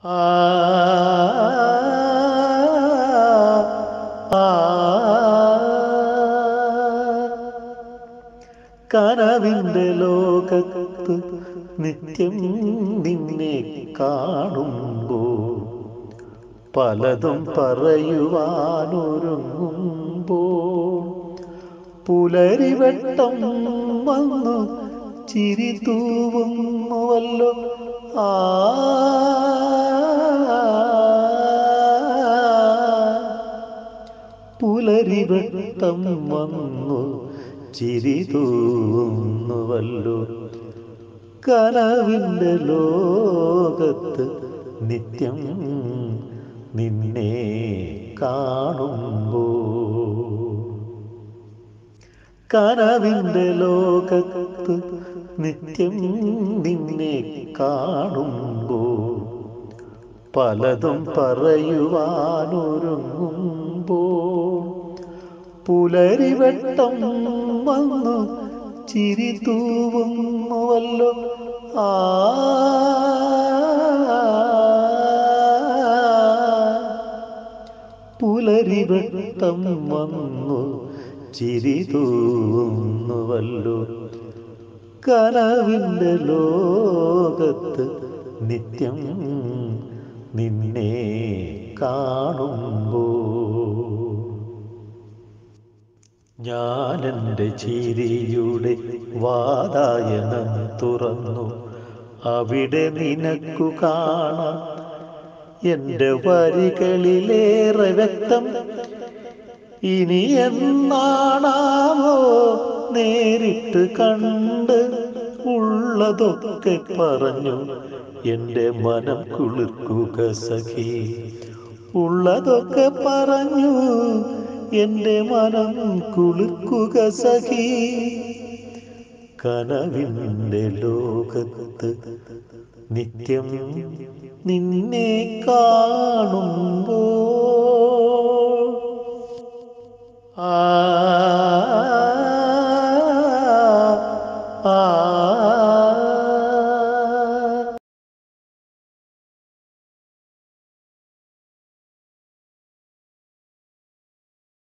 ആ ആ കനവിൻ്റെ ലോകത്ത് നിത്യം നിന്നെ കാണുമ്പോൾ പലതും പറയുവാനൊരുങ്ങുമ്പോൾ പുലരിവട്ടം വന്നു ചിരി തൂവുന്നുവല്ലോ ആ പുലരിവട്ടം വന്നു ചിരി തൂവുന്നുവല്ലോ കനവിൻ്റെ ലോകത്ത് നിത്യം നിന്നെ കാണുമ്പോൾ കനവിൻ്റെ ലോകത്ത് നിത്യം നിന്നെ കാണുമ്പോൾ പലതും പറയുവാനൊരുങ്ങുമ്പോൾ പുലരിവട്ടം വന്നു ചിരി തൂവുന്നുവല്ലോ ആ പുലരിവട്ടം വന്നു ചിരി തൂവുന്നുവല്ലോ കനവിൻ്റെ ലോകത്ത് നിത്യം നിന്നെ കാണുമ്പോൾ ഞാനെൻ്റെ ചിരിയുടെ വാതായനം തുറന്നു അവിടെ നിനക്കു കാണാം എൻ്റെ വരികളിലേറെ വ്യക്തം ഇനി എന്നാണാവോ നേരിട്ട് കണ്ട് ഉള്ളതൊക്കെ പറഞ്ഞു എൻ്റെ മനം കുളിർക്കുക സഖി ഉള്ളതൊക്കെ പറഞ്ഞു എൻ്റെ മനം കുളിർക്കുക സഖി കനവിൻ്റെ ലോകത്ത് നിത്യം നിന്നെ കാണുമ്പോൾ ആ ആ